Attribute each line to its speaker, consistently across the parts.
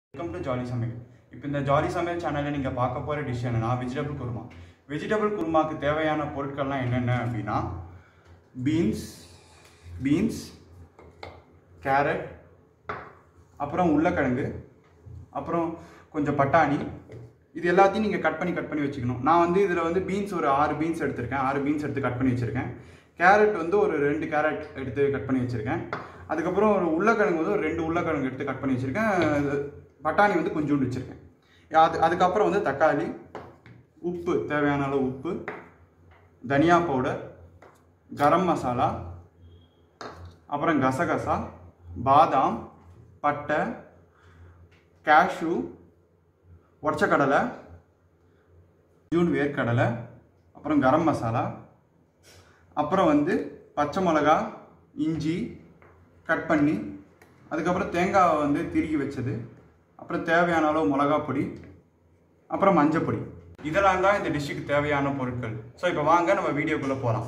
Speaker 1: Welcome to jolly சமையல் இப்போ இந்த ஜாலி சமையல் சேனலில் நீங்கள் பார்க்க போகிற டிஷ் என்னன்னா வெஜிடபிள் குருமா வெஜிடபிள் குருமாக்கு தேவையான பொருட்கள்லாம் என்னென்ன அப்படின்னா பீன்ஸ் பீன்ஸ் கேரட் அப்புறம் உருளைக்கிழங்கு அப்புறம் கொஞ்சம் பட்டாணி இது எல்லாத்தையும் நீங்கள் கட் பண்ணி கட் பண்ணி வச்சுக்கணும் நான் வந்து இதில் வந்து பீன்ஸ் ஒரு ஆறு பீன்ஸ் எடுத்திருக்கேன் ஆறு பீன்ஸ் எடுத்து கட் பண்ணி வச்சுருக்கேன் கேரட் வந்து ஒரு ரெண்டு கேரட் எடுத்து கட் பண்ணி வச்சுருக்கேன் அதுக்கப்புறம் ஒரு உருளைக்கிழங்கு வந்து ஒரு ரெண்டு உருளைக்கிழங்கு எடுத்து கட் பண்ணி வச்சுருக்கேன் இது பட்டாணி வந்து கொஞ்சோண்டு வச்சுருக்கேன் அது அதுக்கப்புறம் வந்து தக்காளி உப்பு தேவையான அளவு உப்பு தனியா பவுடர் கரம் மசாலா அப்புறம் கசகசா பாதாம் பட்டை கேஷ்யூ உடச்சக்கடலை ஜூன் வேர்க்கடலை அப்புறம் கரம் மசாலா அப்புறம் வந்து பச்சை மிளகா இஞ்சி கட் பண்ணி அதுக்கப்புறம் தேங்காவை வந்து திருகி வச்சது அப்புறம் தேவையான அளவு மிளகா பொடி அப்புறம் மஞ்சள் பொடி இதெல்லாம் தான் இந்த டிஷ்ஷுக்கு தேவையான பொருட்கள் ஸோ இப்போ வாங்க நம்ம வீடியோக்குள்ளே போகலாம்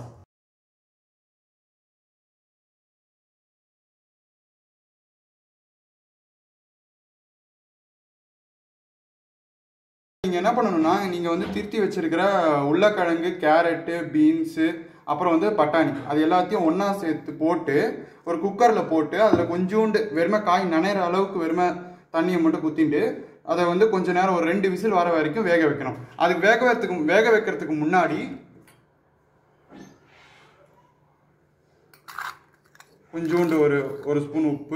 Speaker 1: நீங்கள் என்ன பண்ணணும்னா நீங்கள் வந்து திருத்தி வச்சிருக்கிற உருளைக்கிழங்கு கேரட்டு பீன்ஸு அப்புறம் வந்து பட்டாணி அது எல்லாத்தையும் ஒன்றா சேர்த்து போட்டு ஒரு குக்கரில் போட்டு அதில் கொஞ்சோண்டு வெறுமை காய் நனைகிற அளவுக்கு வெறுமை தண்ணியை மட்டும் குத்திட்டு அதை வந்து கொஞ்ச நேரம் ஒரு ரெண்டு விசில் வர வரைக்கும் வேக வைக்கணும் அதுக்கு வேக வைக்கிறதுக்கு வேக வைக்கிறதுக்கு முன்னாடி கொஞ்சோண்டு ஒரு ஒரு ஸ்பூன் உப்பு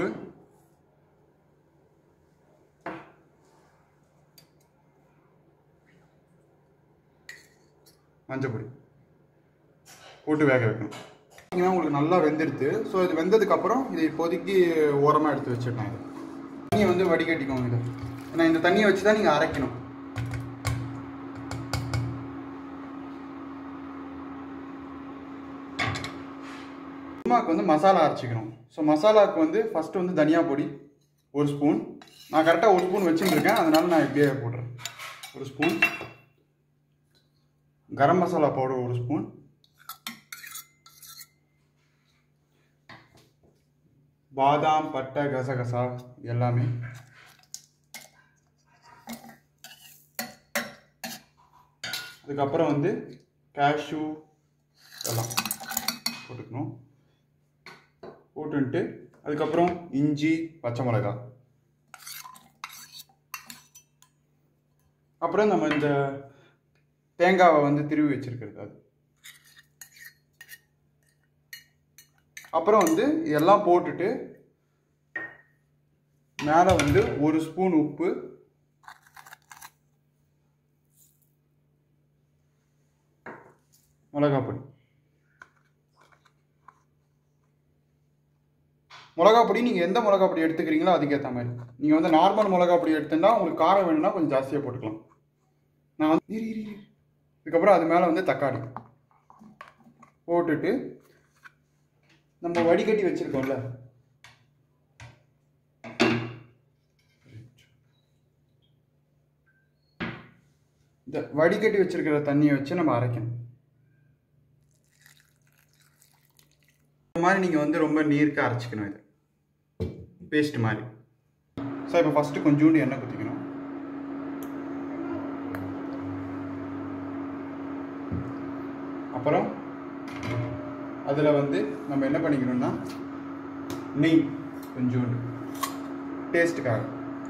Speaker 1: மஞ்சள் பொடி போட்டு வேக வைக்கணும் பார்த்தீங்கன்னா உங்களுக்கு நல்லா வெந்துடுது ஸோ இது வெந்ததுக்கப்புறம் இது இப்போதைக்கு ஓரமாக எடுத்து வச்சிடலாம் இது தண்ணியை வந்து வடிகட்டிக்கோங்க இது ஏன்னா இந்த தண்ணியை வச்சு தான் நீங்கள் அரைக்கணும் குருமாக்கு வந்து மசாலா அரைச்சிக்கணும் ஸோ மசாலாவுக்கு வந்து ஃபஸ்ட்டு வந்து தனியா பொடி ஒரு ஸ்பூன் நான் கரெக்டாக ஒரு ஸ்பூன் வச்சுருக்கேன் அதனால நான் இப்படியே போடுறேன் ஒரு ஸ்பூன் கரம் மசாலா பவுடர் ஒரு ஸ்பூன் பாதாம் பட்டை கசகசா எல்லாமே அதுக்கப்புறம் வந்து கேஷ்யூ எல்லாம் போட்டுக்கணும் போட்டுன்ட்டு அதுக்கப்புறம் இஞ்சி பச்சை மிளகா அப்புறம் நம்ம இந்த தேங்காவை வந்து திருவி வச்சிருக்கிறது அது அப்புறம் வந்து இதெல்லாம் போட்டுட்டு மேலே வந்து ஒரு ஸ்பூன் உப்பு மிளகா பொடி மிளகா பொடி நீங்கள் எந்த மிளகா பொடி எடுத்துக்கிறீங்களோ அதுக்கேற்ற மாதிரி நீங்கள் வந்து நார்மல் மிளகா பொடி எடுத்துட்டா உங்களுக்கு காரம் வேணும்னா கொஞ்சம் ஜாஸ்தியாக போட்டுக்கலாம் நான் வந்து இரு, இரு, இரு. இதுக்கப்புறம் அது மேலே வந்து தக்காளி போட்டுட்டு நம்ம வடிகட்டி வச்சிருக்கோம்ல இந்த வடிகட்டி வச்சிருக்கிற தண்ணியை வச்சு நம்ம அரைக்கணும் இந்த மாதிரி நீங்கள் வந்து ரொம்ப நீர்க்க அரைச்சிக்கணும் இது பேஸ்ட் மாதிரி ஸோ இப்போ ஃபஸ்ட்டு கொஞ்சோண்டு எண்ணெய் குத்திக்கணும் அப்புறம் அதில் வந்து நம்ம என்ன பண்ணிக்கணும்னா நெய் கொஞ்சோண்டு டேஸ்ட்டுக்காக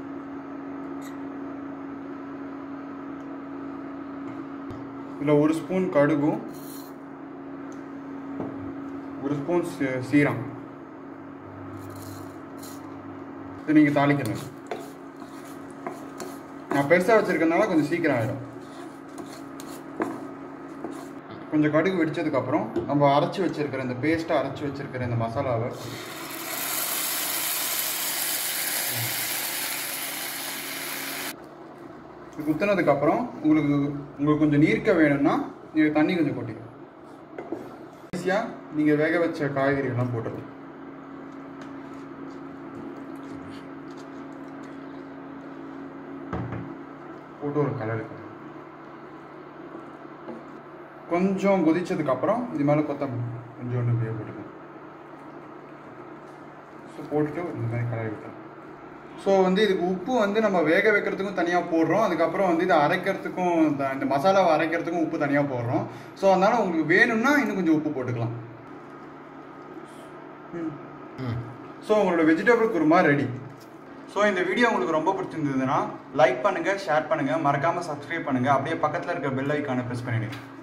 Speaker 1: இதில் ஒரு ஸ்பூன் கடுகும் ஒரு ஸ்பூன் சீ- சீரம் இது நீங்கள் தாளிக்கணும் நான் பெருசாக வச்சுருக்கனால கொஞ்சம் சீக்கிரம் ஆகிடும் கொஞ்சம் கடுகு வெடிச்சதுக்கப்புறம் நம்ம அரைச்சி வச்சிருக்கிற இந்த பேஸ்ட்டை அரைச்சி வச்சிருக்கிற இந்த மசாலாவை இது குத்துனதுக்கப்புறம் உங்களுக்கு உங்களுக்கு கொஞ்சம் நீர்க்க வேணும்னா நீங்கள் தண்ணி கொஞ்சம் கொட்டிக்கணும் ஈஸியாக நீங்கள் வேக வச்ச காய்கறிகள்லாம் போட்டுடலாம் போட்டு ஒரு கலர் கொஞ்சம் கொதிச்சதுக்கு அப்புறம் இது மேலே கொத்தமல்லி கொஞ்சோண்டு இப்படியே போட்டுக்கணும் ஸோ போட்டுட்டு இந்த மாதிரி கலரி விட்டலாம் ஸோ வந்து இதுக்கு உப்பு வந்து நம்ம வேக வைக்கிறதுக்கும் தனியாக போடுறோம் அதுக்கப்புறம் வந்து இதை அரைக்கிறதுக்கும் இந்த- இந்த மசாலாவை அரைக்கிறதுக்கும் உப்பு தனியாக போடுறோம் ஸோ அதனால் உங்களுக்கு வேணும்னா இன்னும் கொஞ்சம் உப்பு போட்டுக்கலாம் ஸோ உங்களோட வெஜிடபிள் குருமா ரெடி ஸோ இந்த வீடியோ உங்களுக்கு ரொம்ப பிடிச்சிருந்ததுன்னா லைக் பண்ணுங்கள் ஷேர் பண்ணுங்கள் மறக்காமல் சப்ஸ்கிரைப் பண்ணுங்கள் அப்படியே பக்கத்தில் இருக்க பெல் ஐக்கானை ப்ரெஸ் பண்ணிடுங்க